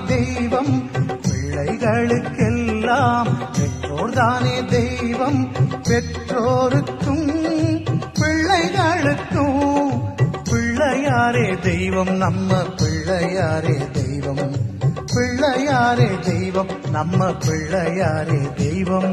தெய்வம் பிள்ளைகளுக்கெல்லாம் பெற்றோர் தானே தெய்வம் பெற்றோருக்கும் பிள்ளைகளுக்கும் பிள்ளையாரே தெய்வம் நம்ம பிள்ளையாரே தெய்வம் பிள்ளையாரே தெய்வம் நம்ம பிள்ளையாரே தெய்வம்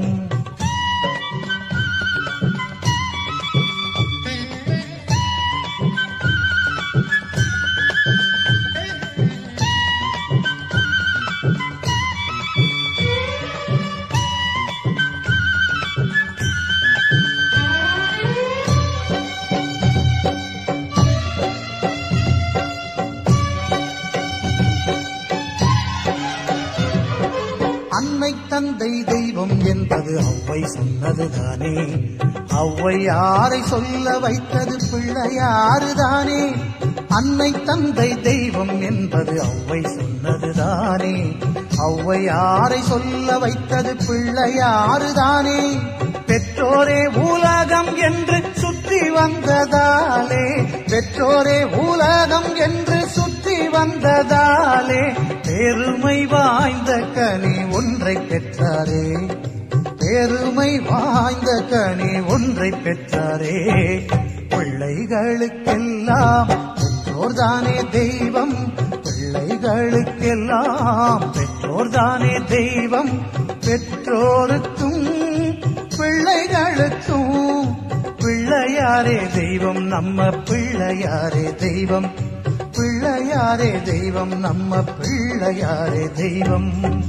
அன்னை தந்தை தெய்வம் என்பது அவ்வை சொன்னதுதானே அவ்வை யாரை சொல்ல வைத்தது பிள்ளையாறுதானே அன்னை தந்தை தெய்வம் என்பது அவ்வை சொன்னதுதானே அவ்வை யாரை சொல்ல வைத்தது பிள்ளையாறுதானே பெற்றோரே உலகம் என்று சுற்றி வந்ததாலே பெற்றோரே உலகம் என்று சுற்றி வந்ததாலே பெருமை வாய்ந்த கனி ஒன்றை பெற்றாரே பெருமை வாய்ந்த கனி ஒன்றை பெற்றாரே பிள்ளைகளுக்கெல்லாம் பெற்றோர்தானே தெய்வம் பிள்ளைகளுக்கெல்லாம் பெற்றோர்தானே தெய்வம் பெற்றோருக்கும் பிள்ளைகளுக்கும் பிள்ளையாரே தெய்வம் நம்ம பிள்ளையாரே தெய்வம் பிள்ளையாரே தெய்வம் நம்ம பிள்ளையாரே தெய்வம்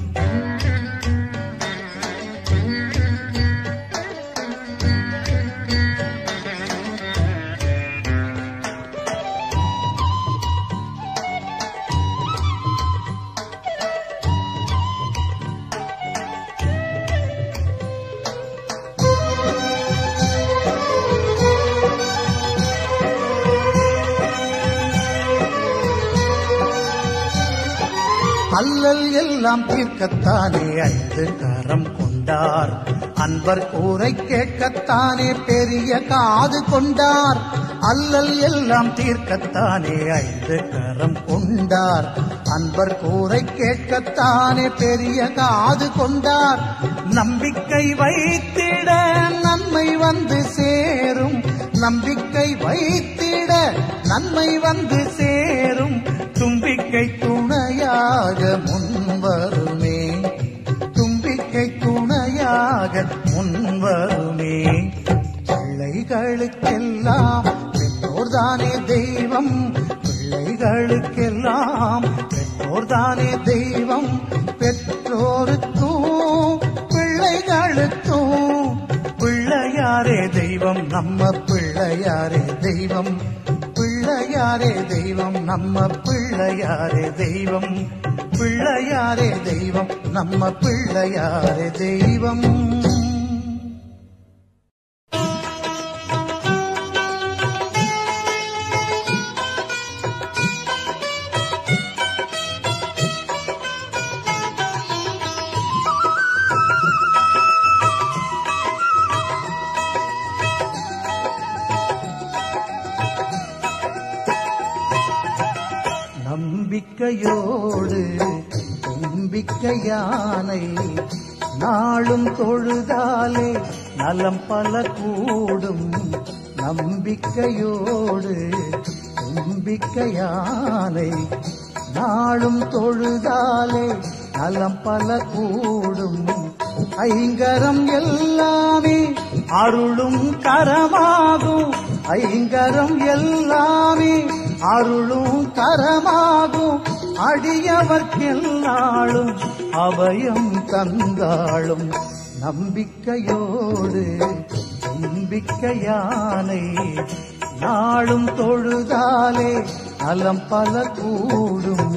அல்லல் எல்லாம் தீர்க்கத்தானே ஐந்து கரம் கொண்டார் அன்பர் கூரை கேட்கத்தானே பெரிய காது கொண்டார் அல்லல் எல்லாம் தீர்க்கத்தானே ஐந்து கரம் கொண்டார் அன்பர் கூரை கேட்கத்தானே பெரிய காது கொண்டார் நம்பிக்கை வைத்திட நன்மை வந்து சேரும் நம்பிக்கை வைத்திட நன்மை வந்து சேரும் தும்பிக்கை துணையாக முன்வருமே தும்பிக்கை துணையாக முன்வருமே பிள்ளைகளுக்கெல்லாம் பெற்றோர்தானே தெய்வம் பிள்ளைகளுக்கெல்லாம் பெற்றோர்தானே தெய்வம் பெற்றோருக்கும் பிள்ளைகளுக்கும் பிள்ளையாரே தெய்வம் நம்ம பிள்ளையாரே தெய்வம் பிள்ளையாரே தெய்வம் நம்ம பிள்ளையாரே தெய்வம் பிள்ளையாரே தெய்வம் நம்ம பிள்ளையாரே தெய்வம் நம்பிக்கையோடு தும்பிக்கையானை நாளும் தொழுதாலே நலம் பல கூடும் நம்பிக்கையோடு தும்பிக்கையானை நாளும் தொழுதாலே நலம் பல கூடும் ஐங்கரம் எல்லாமே அருளும் கரமாகும் ஐங்கரம் எல்லாமே அருளும் கரமாகும் அடியவர்க்கெல்லாளும் அபயம் தந்தாளும் நம்பிக்கையோடு நம்பிக்கையானை நாளும் தொழுதாலே நலம் பல கூடும்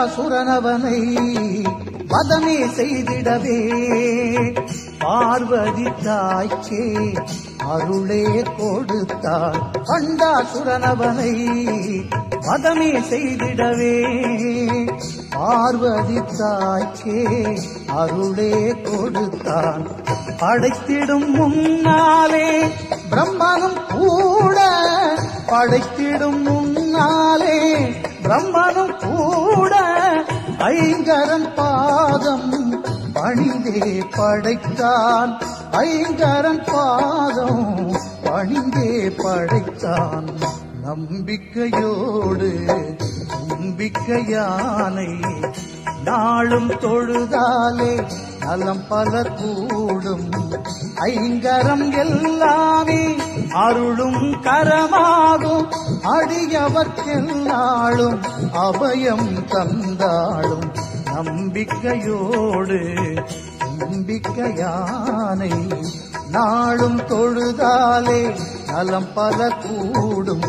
பண்டாசுரனவனை வதமே செய்திடவே பார்வதி தாய்க்கே அருளே கொடுத்தார் பண்டாசுரனவனை வதமே செய்திடவே பார்வதி தாய்க்கே அருளே கொடுத்தான் படைத்திடும் முன்னாலே பிரம்மனும் கூட படைத்திடும் முன்னாலே பிரம்மனும் கூட ஐங்கரன் பாதம் பணிந்தே படைத்தான் ஐங்கரன் பாதம் பணிந்தே படைத்தான் நம்பிக்கையோடு நம்பிக்கையானை நாளும் தொழுதாலே நலம் பல கூடும் ஐங்கரம் எல்லாமே அருளும் கரமாகும் அடியவர்க்கெல்லாளும் அபயம் தந்தாளும் நம்பிக்கையோடு நம்பிக்கையானை நாளும் தொழுதாலே நலம் பல கூடும்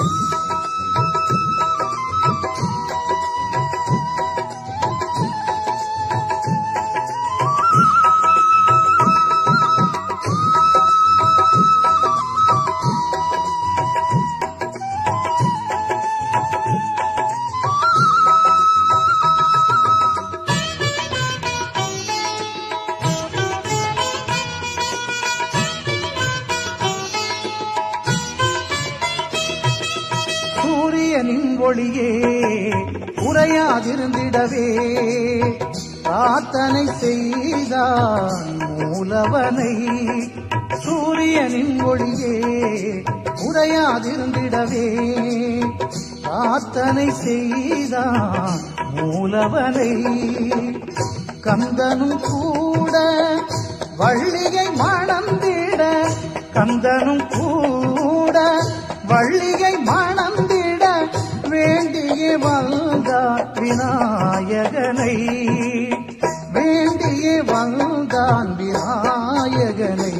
சூரியனின் ஒளியே குறையாதிருந்திடவே பிரார்த்தனை செய்தான் மூலவனை சூரியனின் ஒளியே குறையாதிருந்திடவே பிரார்த்தனை செய்தான் மூலவனை கந்தனும் கூட வள்ளிகை மணந்திட கந்தனும் கூட வள்ளிகை மணந்திட வேண்டிய வந்தான் விநாயகனை வேண்டிய வந்தான் விநாயகனை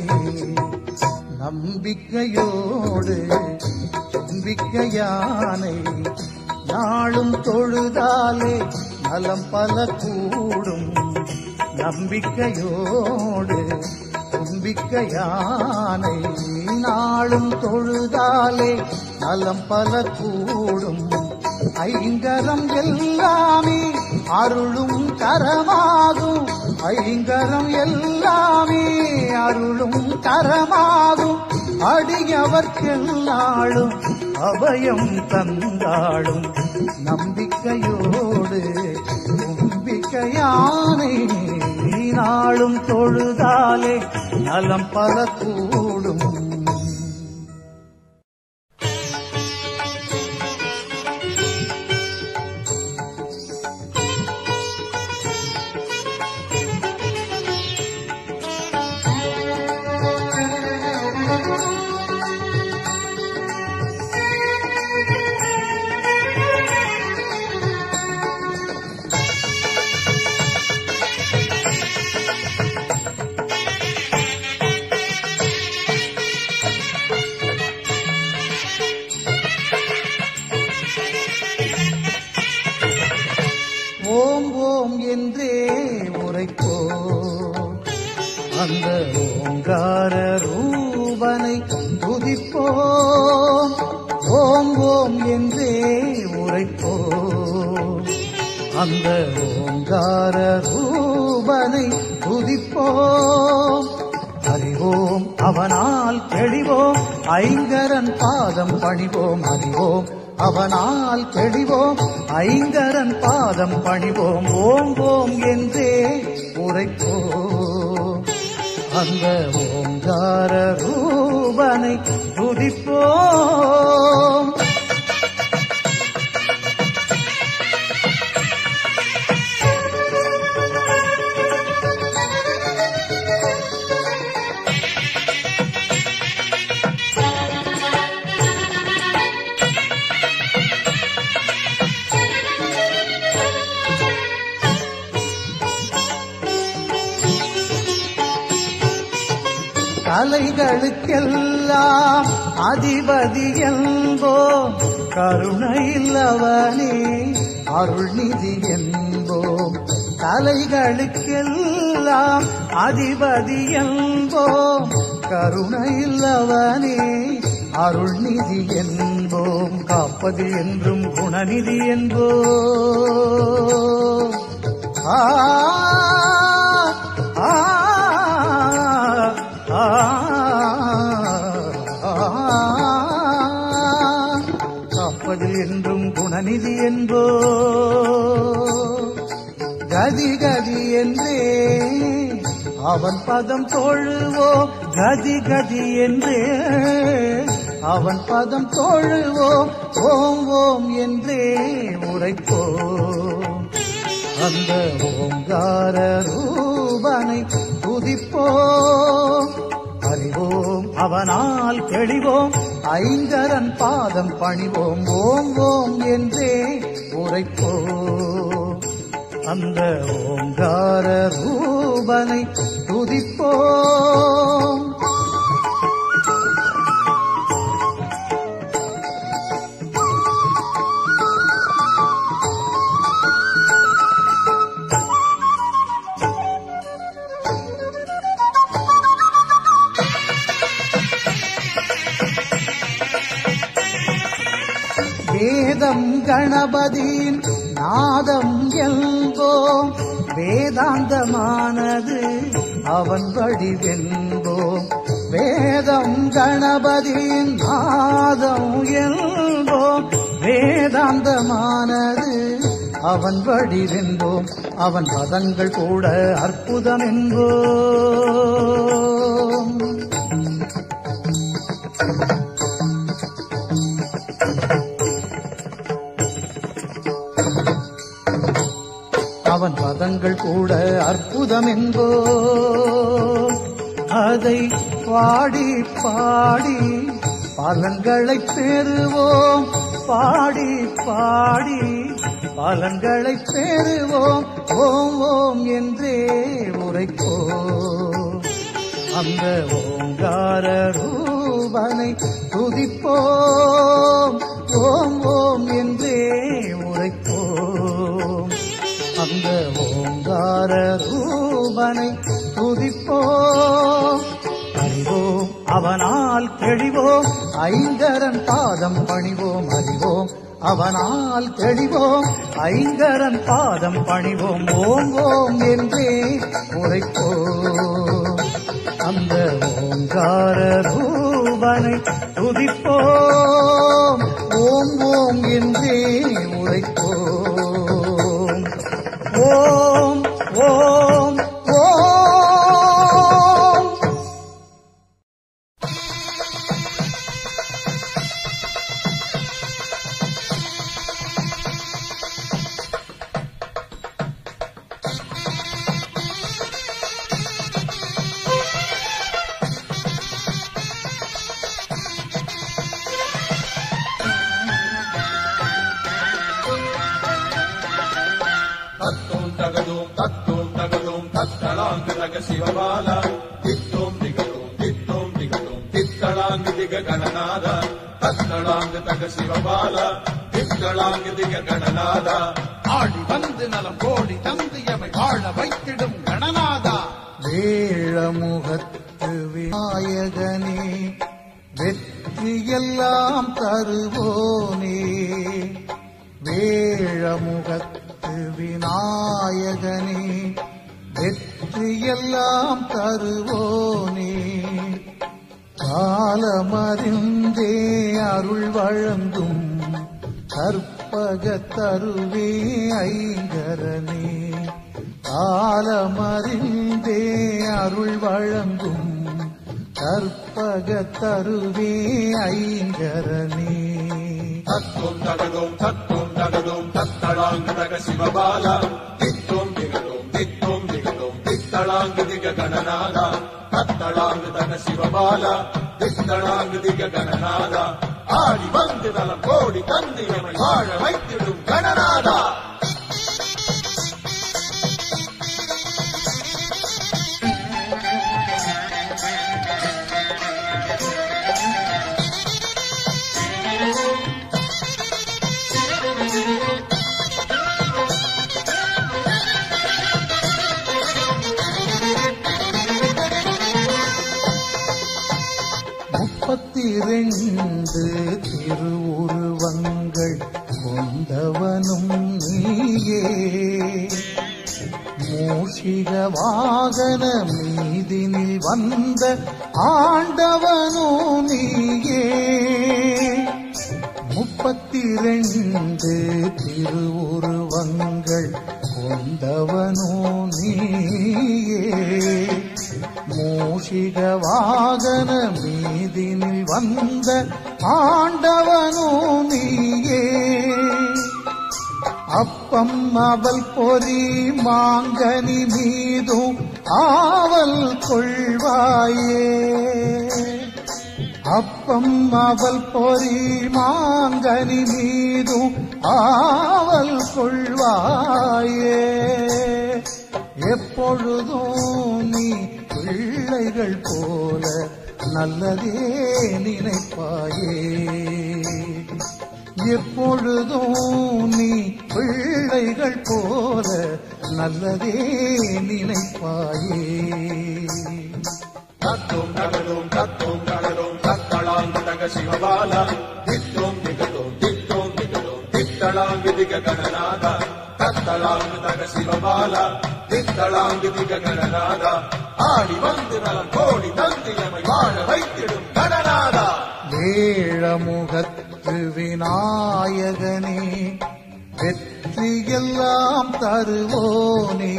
நம்பிக்கையோடு நம்பிக்கையானை நாளும் தொழுதாலே நலம் பல கூடும் நம்பிக்கையோடு நம்பிக்கையானை நாளும் தொழுதாலே நலம் பல கூடும் ஐங்கரம் எல்லாமே அருளும் கரமாகும் ஐங்கரம் எல்லாமே அருளும் கரமாகும் அடியவர்க்கெல்லாளும் அபயம் தந்தாளும் நம்பிக்கையோடு நம்பிக்கையானை நாளும் தொழுதாலே நலம் பல கூடும் ஓம் ஓம் என்றே உரைப்போம் அந்த ஓங்கார ரூபனை துதிப்போம் ஓம் ஓம் என்றே உரைப்போம் அந்த ஓங்கார ரூபனை துதிப்போம் அறிவோம் அவனால் தெளிவோம் ஐங்கரன் பாதம் பணிவோம் அறிவோம் அவனால் தெளிவோம் ஐங்கரன் பாதம் பணிவோம் ஓம் ஓம் என்றே உரைப்போம் அந்த ஓங்கார ரூபனை துதிப்போம் கலைகளுக்கெல்லாம் அதிபதி என்போம் கருணையில் அவனே அருள்நிதி என்போம் தலைகளுக்கெல்லாம் அதிபதி என்போம் கருணையில்லவனே அருள்நிதி என்போம் காப்பது என்றும் குணநிதி என்போம் ஆ ஆ ஆ காப்பதில் என்றும் குணநிதி என்போ கதி கதி என்றே அவன் பதம் தொழுவோம் கதி கதி என்றே அவன் பதம் தொழுவோம் ஓம் ஓம் என்றே உரைப்போம் அந்த ஓங்கார ரூபனை துதிப்போம் அறிவோம் அவனால் தெளிவோம் ஐங்கரன் பாதம் பணிவோம் ஓம் ஓம் என்றே உரைப்போம் அந்த ஓங்கார ரூபனை துதிப்போம் வேதம் கணபதியின் நாதம் என்போம் வேதாந்தமானது அவன் வடிவென்போம் வேதம் கணபதியின் நாதம் என்போம் வேதாந்தமானது அவன் வடிவென்போம் அவன் பதங்கள் கூட அற்புதம் என்போம் அவன் பதங்கள் கூட அற்புதம் என்போ அதை பாடி பாடி பலன்களை பெறுவோம் பாடி பாடி பலன்களை பெறுவோம் ஓம் ஓம் என்றே உரைப்போம் அந்த ஓங்கார ரூபனை துதிப்போம் ஓம் ஓம் என்றே உரைப்போம் அந்த ஓங்கார ரூபனை துதிப்போம் அறிவோம் அவனால் தெளிவோம் ஐங்கரன் பாதம் பணிவோம் அறிவோம் அவனால் தெளிவோம் ஐங்கரன் பாதம் பணிவோம் ஓம் ஓம் என்றே உரைப்போம் அந்த ஓங்கார ரூபனை துதிப்போம் ஓம் ஓம் என்றே உரைப்போம் ஓம் ஓம் ஓம் தத்தோம் தகதோம் தத்தோம் தகதோம் தத்தளாங்கு தக சிவபால தித்தோம் திகதோம் தித்தோம் திகதோம் தித்தளாங்கு திக கணநாத தத்தளாங்கு தக சிவபால தித்தளாங்கு திக கணநாத ஆடி வந்து நலம் கோடி தந்து எமை வாழ வைத்திடும் கணநாதா வேழமுகத்து விநாயகனே வெற்றியெல்லாம் தருவோனே வேழமுகத்து விநாயகனே வெற்றியெல்லாம் தருவோனே காலமறிந்தே அருள் வழங்கும் கற்பக தருவே ஐங்கரனே காலமறிந்தே அருள் வழங்கும் கற்பக தருவே ஐங்கரனே தத்தோம் தகதோம் தத்தோம் தகதோம் தத்தளாங்கு தக சிவபால தித்தோம் திகதோம் தித்தோம் திகதோம் தித்தளாங்கு திக கணநாத தத்தளாங்கு தக சிவபால தித்தளாங்கு திக கணநாத ஆடி வந்து நலம் கோடி தந்து எமை வாழ வைத்திடும் கணநாதா முப்பத்திரண்டு திருவுருவங்கள் கொண்டவனும் நீயே மூஷிக வாகன மீதினில் வந்த ஆண்டவனோ நீயே முப்பத்திரண்டு திருவுருவங்கள் கொண்டவனோ நீயே மூஷிக வாகன மீதினில் வந்த ஆண்டவனோ நீயே அப்பம் அவள் பொறி மாங்கனி மீதும் ஆவல் கொள்வாயே அப்பம் அவள் பொறி மாங்கனி மீதும் ஆவல் கொள்வாயே எப்பொழுதும் நீ பிள்ளைகள் போல நல்லதே நினைப்பாயே எப்பொழுதும் நீ பிள்ளைகள் போல நல்லதே நினைப்பாயே தத்தும் தகதும் தத்தும் தகதும் தத்தளாங்கு தக சிவபால தித்தும் திகதும் தித்தும் திகதும் தித்தளாங்கு திக கணநாத தத்தளாங்கு தக சிவபால தித்தளாங்கு திக கணநாத ஆடி வந்து நலம் கோடி தந்தியமை வாழ வைத்திடும் கணநாதா வேழமுகத்து விநாயகனே வெற்றியெல்லாம் தருவோனே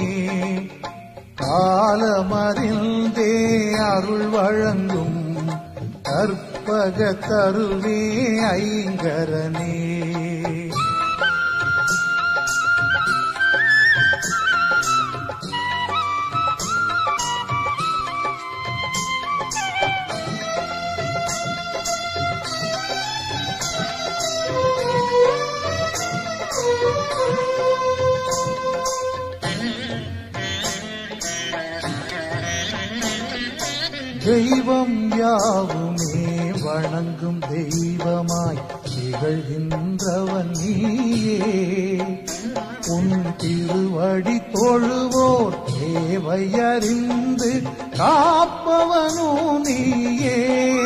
காலமறிந்தே அருள் வழங்கும் கற்பக தருவே ஐங்கரனே தெய்வம் யாவுமே வணங்கும் தெய்வமாய் திகழ்கின்றவன் நீயே உன் திருவடி தொழுவோர் தேவையறிந்து காப்பவனோ நீயே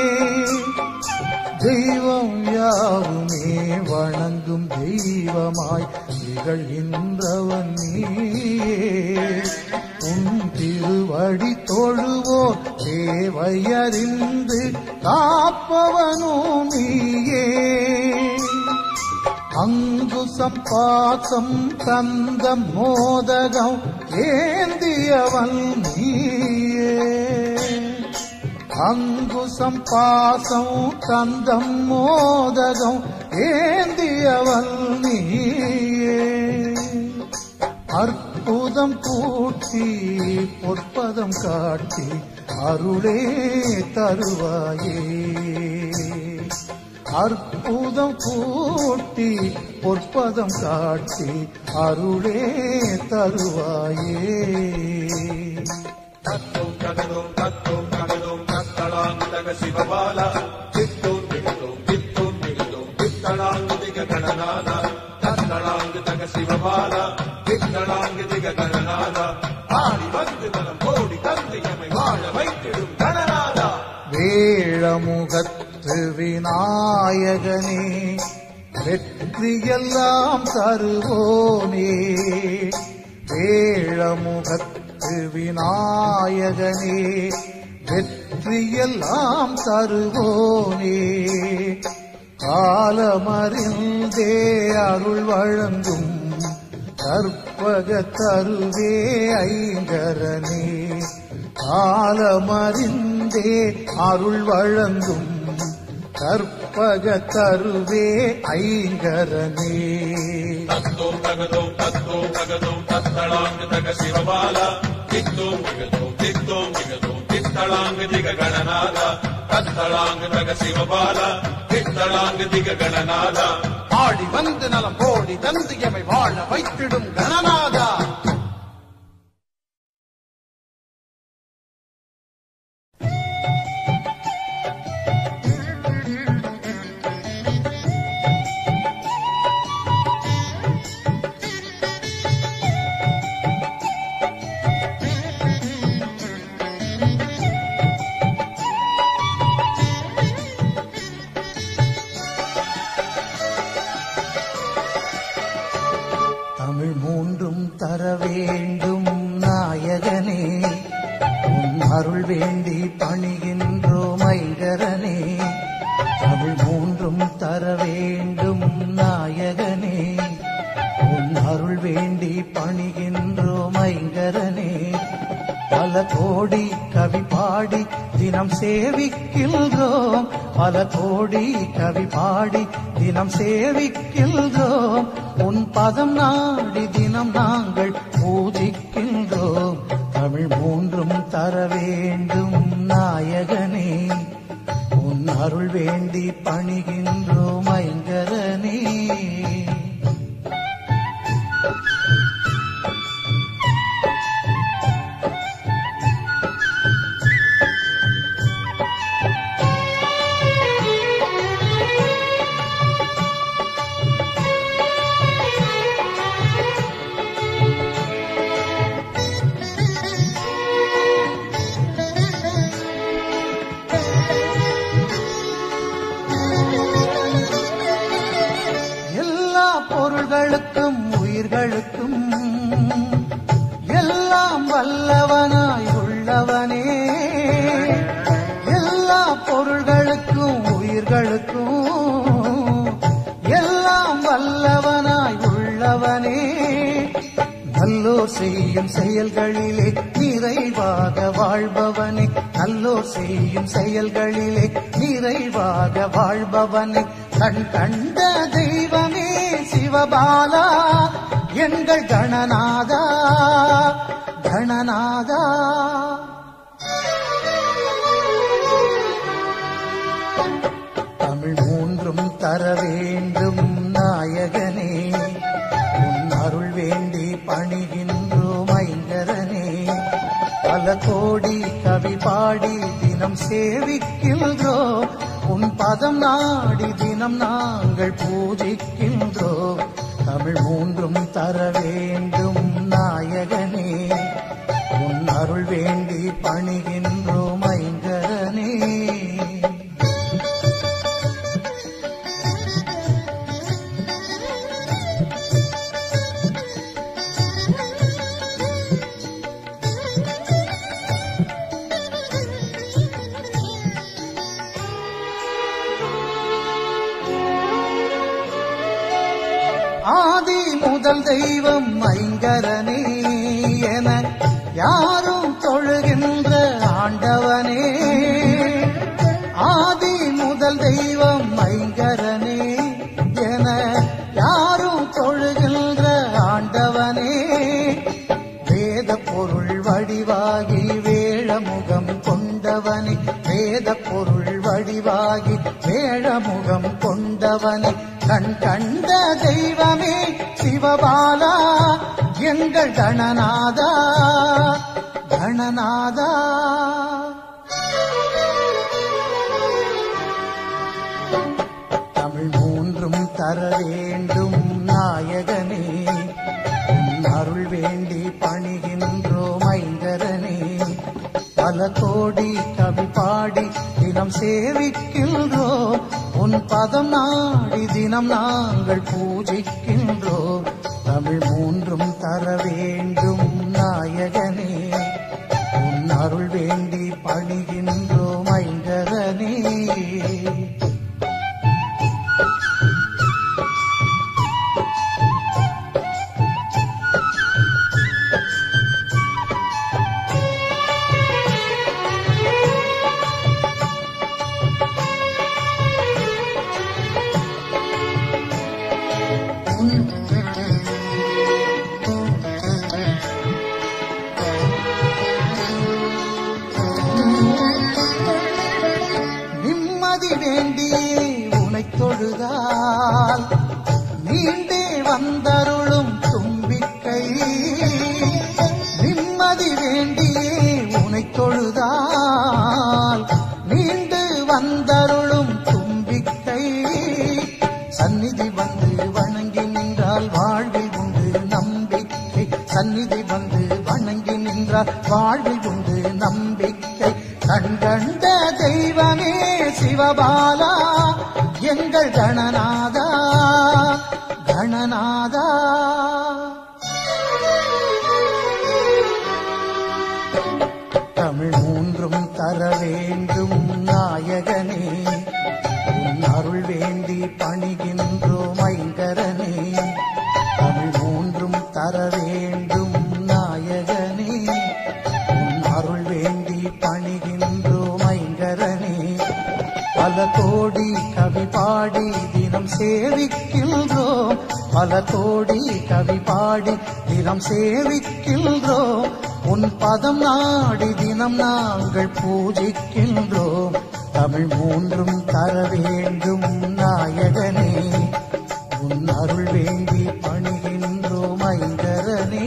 தெய்வம் யாவுமே வணங்கும் தெய்வமாய் திகழ்கின்றவன் நீயே உன் திருவடி தொழுவோர் தேவையறிந்து காப்பவனோ நீயே அங்குசம் பாசம் தந்தம் மோதகம் ஏந்தியவன் நீயே அங்குசம் பாசம் தந்தம் மோதகம் ஏந்தியவள் நீயே அற்புதம் கூட்டி பொற்பதம் காட்டி அருளே தருவாயே அற்புதம் கூட்டி பொற்பதம் காட்டி அருளே தருவாயே தத்தும் தகதும் தத்தும் தகதும் தத்தளாங்கு தக சிவபால தித்தும் திகதும் தித்தும் திகதும் தித்தளாங்கு திக கணநாத தத்தளாங்கு தக சிவபால தித்தளாங்கு திக கணநாத ஆடி வந்து நலம் கோடி தந்தையமை வாழ வைத்திடும் கணநாதா வேழமுகத்து விநாயகனே வெற்றியெல்லாம் தருவோனே வேழமுகத்து விநாயகனே வெற்றியெல்லாம் தருவோனே காலமறிந்தே அருள் வழங்கும் கற்பக தருவே ஐங்கரனே காலமறிந்தே அருள் வழங்கும் கற்பக தருவே ஐங்கரனே தத்தும் தகதும் தத்தும் தகதும் தத்தளாங்கு தக சிவபால தித்தும் திகதும் தித்தும் திகதும் தித்தளாங்கு திக கணநாத தத்தளாங்கு தக சிவபால தித்தளாங்கு திக கணநாத ஆடி வந்து நலம் கோடி தந்தியமை வாழ வைத்திடும் கணநாதா வேண்டும் நாயகனே உன் அருள் வேண்டி பணிகின்றோம் ஐங்கரனே தமிழ் மூன்றும் தர வேண்டும் நாயகனே உன் அருள் வேண்டி பணிகின்றோம் ஐங்கரனே பல கோடி கவி பாடி தினம் சேவிக்கின்றோம் பல கோடி கவி பாடி தினம் சேவிக்கின்றோம் உன் பதம் நாடி தினம் நாங்கள் பூஜிக்கின்றோம் தமிழ் மூன்றும் தர வேண்டும் நாயகனே உன் அருள் வேண்டி பணிகின்றோம் ஐங்கரனே எல்லா பொருள்களுக்கும் உயிர்களுக்கும் எல்லாம் வல்லவனாய் உள்ளவனே எல்லா பொருள்களுக்கும் உயிர்களுக்கும் எல்லாம் வல்லவனாய் உள்ளவனே நல்லோர் செய்யும் செயல்களிலே நிறைவாக வாழ்பவனே நல்லோர் செய்யும் செயல்களிலே நிறைவாக வாழ்பவனே கண் கண்ட தெய்வமே சிவபாலா எங்கள் கணநாதா கணநாதா தமிழ் மூன்றும் தர வேண்டும் நாயகனே உன் அருள் வேண்டி பணிகின்றோம் ஐங்கரனே பல கோடி கவி பாடி தினம் சேவிக்கின்றோம் உன் பதம் நாடி தினம் நாங்கள் பூஜிக்கின்றோம் தமிழ் மூன்றும் தர வேண்டும் நாயகனே உன் அருள் வேண்டி பணிகின்றோம் ஐங்கரனே ஆதி முதல் தெய்வம் ஐங்கரனே என யாரும் தொழுகின்ற ஆண்டவனே ஆதி முதல் தெய்வம் ஐங்கரனே என யாரும் தொழுகின்ற ஆண்டவனே வேத பொருள் வடிவாகி வேழமுகம் கொண்டவனே வேத பொருள் வடிவாகி வேழமுகம் கொண்டவனே கண் கண்ட தெய்வமே சிவபாலா எங்கள் கணநாதா கணநாதா தமிழ் மூன்றும் தர வேண்டும் நாயகனே உன் அருள் வேண்டி பணிகின்றோம் ஐங்கரனே பல கோடி கவி பாடி தினம் சேவிக்கின்றோம் உன் பதம் நாடி தினம் நாங்கள் பூஜிக்கின்றோம் தமிழ் மூன்றும் தர வேண்டும் நாயகனே உன் அருள் வேண்டி பணிகின்றோம் ஐங்கரனே நிம்மதி வேண்டியே உனை தொழுதால் நீண்டே வந்தருளும் தும்பிக்கை நிம்மதி வேண்டியே உனை தொழுதால் நீண்டு வந்தருளும் தும்பிக்கை சந்நிதி வந்து வணங்கி நின்றால் வாழ்வில் உண்டு நம்பிக்கை சந்நிதி வந்து வணங்கி நின்றால் வாழ்வில் உண்டு நம்பிக்கை கண் கண்ட தெய்வமே சிவபாலா எங்கள் கணநாதா கணநாதா தர வேண்டும் நாயகனே உன் அருள் வேண்டி பணிகின்றோம் ஐங்கரனே தமிழ் மூன்றும் தர வேண்டும் நாயகனே உன் அருள் வேண்டி பணிகின்றோம் ஐங்கரனே பல கோடி கவி பாடி தினம் சேவிக்கின்றோம் பல கோடி கவி பாடி தினம் சேவிக்கின்றோம் உன் பதம் நாடி தினம் நாங்கள் பூஜிக்கின்றோம் தமிழ் மூன்றும் தர வேண்டும் நாயகனே உன் அருள் வேண்டி பணிகின்றோம் ஐங்கரனே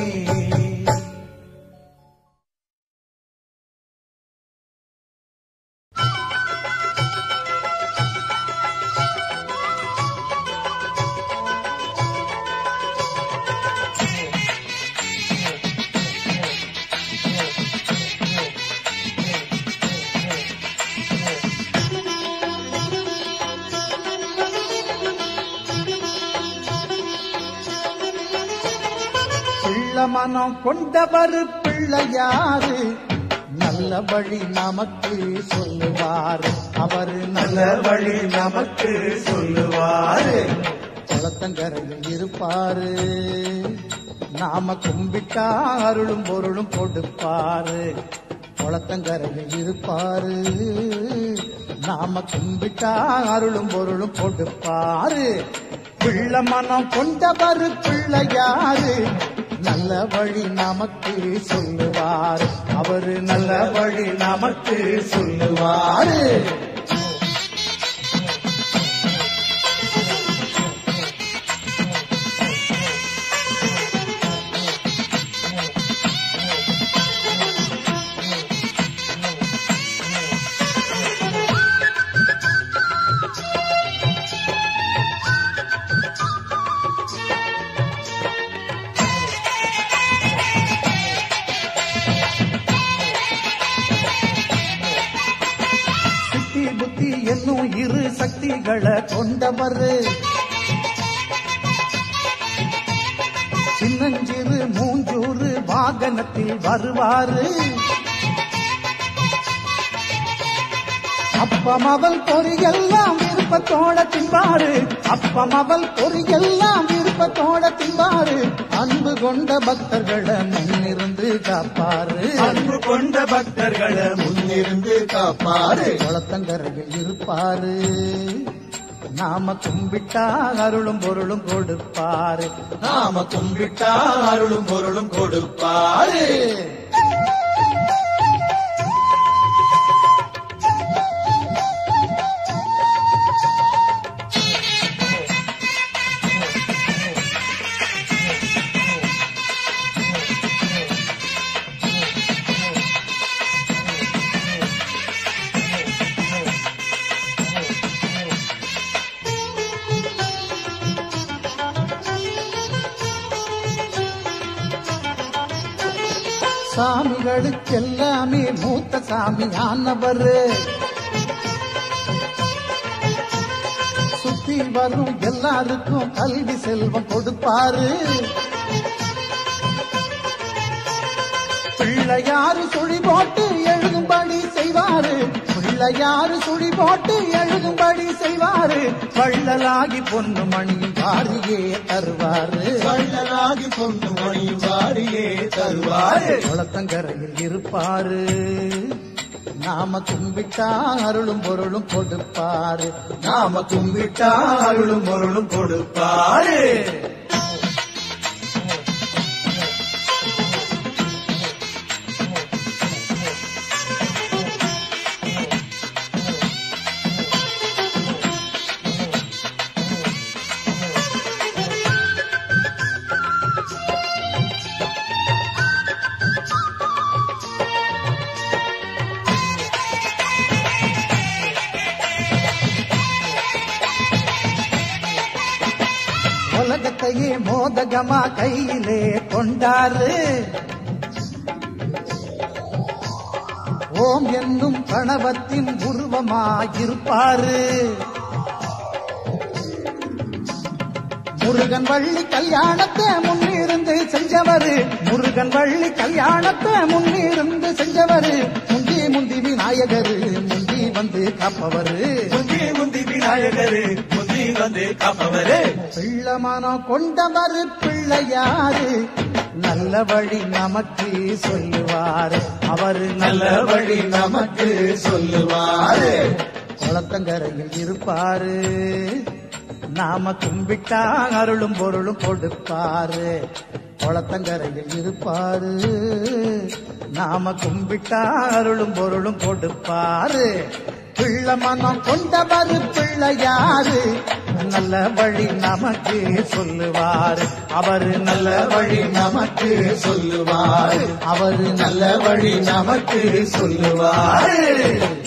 பிள்ள மனம் கொண்டவர் பிள்ளையாரு நல்ல வழி நமக்கு சொல்லுவார் அவர் நல்ல வழி நமக்கு சொல்லுவாரு குளத்தங்கரையில் இருப்பாரு நாம கும்பிட்டா அருளும் பொருளும் கொடுப்பாரு குளத்தங்கரையில் இருப்பாரு நாம கும்பிட்டா அருளும் பொருளும் கொடுப்பாரு பிள்ளை மனம் கொண்டவர் பிள்ளையாரு நல்ல வழி நமக்கு சொல்லுவார் அவரு நல்ல வழி நமக்கு சொல்லுவாரு சித்தி புத்தி என்னும் இரு சக்திகளை கொண்டவர் சின்னஞ்சிறு மூஞ்சூறு வாகனத்தில் வருவாரு அப்பம் அவள் பொறியெல்லாம் விருப்பத்தோட தின்பாரு அப்பம் அவள் பொறியெல்லாம் விருப்பத்தோட தின்பாரு அன்பு கொண்ட பக்தர்களை முன்னிருந்து காப்பாரு அன்பு கொண்ட பக்தர்களை முன்னிருந்து காப்பாரு குளத்தங்கரையில் இருப்பாரு நாம கும்பிட்டா அருளும் பொருளும் கொடுப்பாரு நாம கும்பிட்டா அருளும் பொருளும் கொடுப்பாரு சாமிகளுக்கெல்லாமே மூத்த சாமி ஆனவர் சுத்தி வரும் எல்லாருக்கும் கல்வி செல்வம் கொடுப்பாரு பிள்ளையாரு சுழி போட்டு எழுதும்படி செய்வாரு பிள்ளையாரு சுழி போட்டு எழுதும்படி செய்வாரு வள்ளலாகி பொண்ணு மணி வாரியே தருவாரு வள்ளலாகி பொண்ணு மணி வாரியே தருவாரு குளத்தங்கரையில் இருப்பாரு நாம கும்பிட்டா அருளும் பொருளும் கொடுப்பாரு நாம கும்பிட்டா அருளும் பொருளும் கொடுப்பாரு உலகத்தையே மோதகமா கையிலே கொண்டாரு ஓம் என்னும் கணவத்தின் உருவமாயிருப்பாரு முருகன் வள்ளி கல்யாணத்தை முன்னிருந்து செஞ்சவரு முருகன் வள்ளி கல்யாணத்தை முன்னிருந்து செஞ்சவரு முந்தி முந்தி விநாயகரு முந்தி வந்து காப்பவரு முந்தி முந்தி விநாயகரு முந்தி வந்து காப்பவரே பிள்ளமனம் கொண்டவர் பிள்ளையாரு நல்ல வழி நமக்கு சொல்லுவாரு அவரு நல்ல வழி நமக்கு சொல்லுவாரு குளத்தங்கரையில் இருப்பாரு நாம கும்பிட்டா அருளும் பொருளும் கொடுப்பாரு குளத்தங்கரையில் இருப்பாரு நாம கும்பிட்டா அருளும் பொருளும் கொடுப்பாரு பிள்ள மனம் கொண்டவர் பிள்ளையாரு நல்ல வழி நமக்கு சொல்லுவாரு அவரு நல்ல வழி நமக்கு சொல்லுவாரு அவரு நல்ல வழி நமக்கு சொல்லுவாரு